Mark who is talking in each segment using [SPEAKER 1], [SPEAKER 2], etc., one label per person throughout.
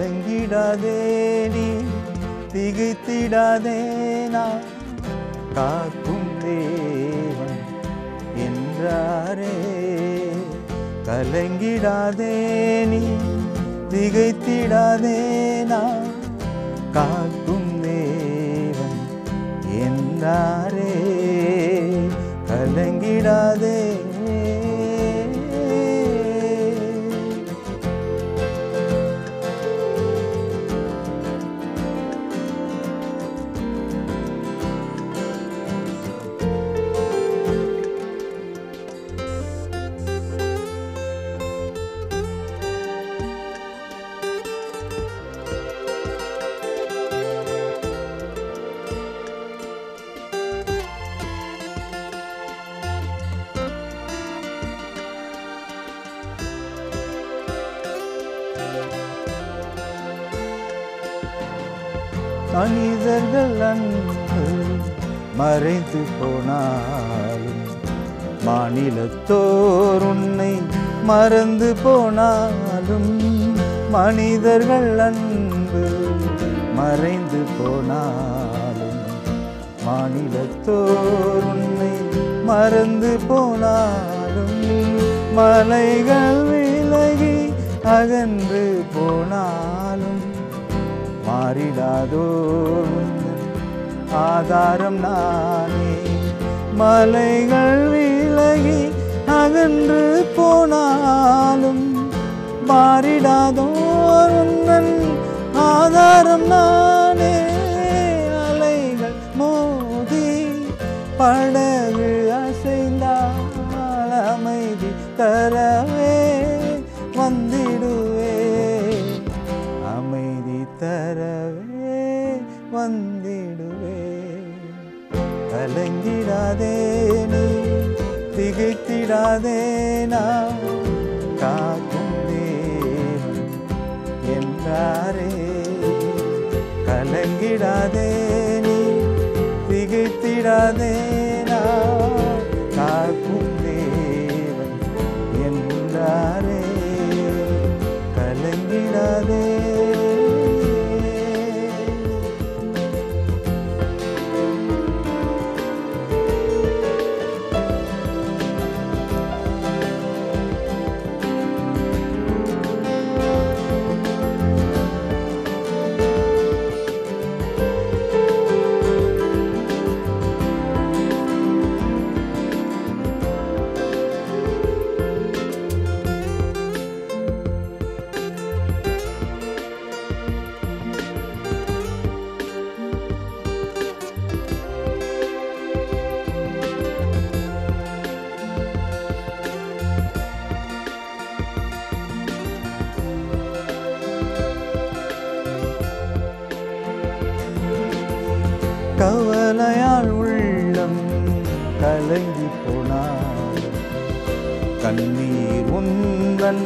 [SPEAKER 1] கலங்கிடாதே நீ திகைத்திடாதே நான் காக்கும் தேவன் என்றாரே கலங்கிடாதே நீ திகைத்திடாதே நான் காக்கும் தேவன் என்றாரே கலங்கிடாதே மனிதர்கள் அன்பு மறைந்து போனாலும் மாநிலத்தோர் உன்னை மறந்து போனாலும் மனிதர்கள் அன்பு மறைந்து போனாலும் மாநிலத்தோர் உன்னை மறந்து போனாலும் மலைகள் விலகி அகன்று போனாலும் மாறிடாதோ உந்தன் ஆதாரம் நானே மலைகள் விலகி அகன்று போனாலும் மாறிடாதோ உந்தன் ஆதாரம் நானே அலைகள் மோதி படகு அசைந்தால் அமைதி தரவே வந்திடுவே அமைதி தரவே வந்திடுவே கலங்கிடாதே நீ திகைத்திடாதே நான் காக்கும் தேவன் என்றாரே கலங்கிடாதே நீ திகைத்திடாதே நான் காக்கும் தேவன் என்றாரே கலங்கிடாதே கவலையால் உள்ளம் கலங்கி போனார் கண்ணீர் உந்தன்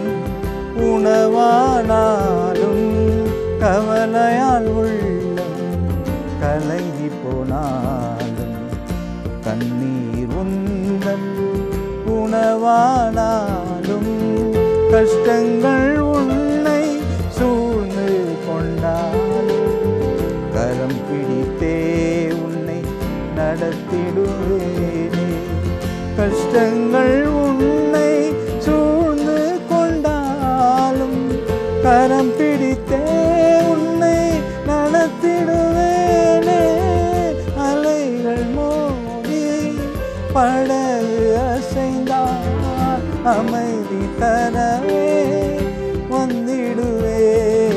[SPEAKER 1] உணவானாலும் கவலையால் உள்ளம் கலங்கி போனாலும் கண்ணீர் உந்தன் உணவானாலும் கஷ்டங்கள் உன்னை சூழ்ந்து கொண்டாலும் கரம் பிடித்தே உன்னை நடத்திடுவேனே கஷ்டங்கள் உன்னை சூழ்ந்து கொண்டாலும் கரம் பிடித்தே உன்னை நடத்திடுவேனே அலைகள் மோதி படகு அசைந்தால் அமைதி தரவே வந்திடுவே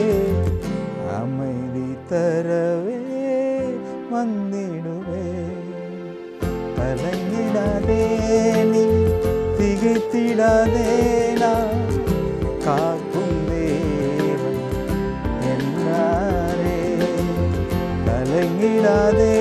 [SPEAKER 1] அமைதி தரவே வந்திடுவே கலங்கிடாதே நீ திகைத்திடாதே நான் காக்கும் தேவன் என்றாரே கலங்கிடாதே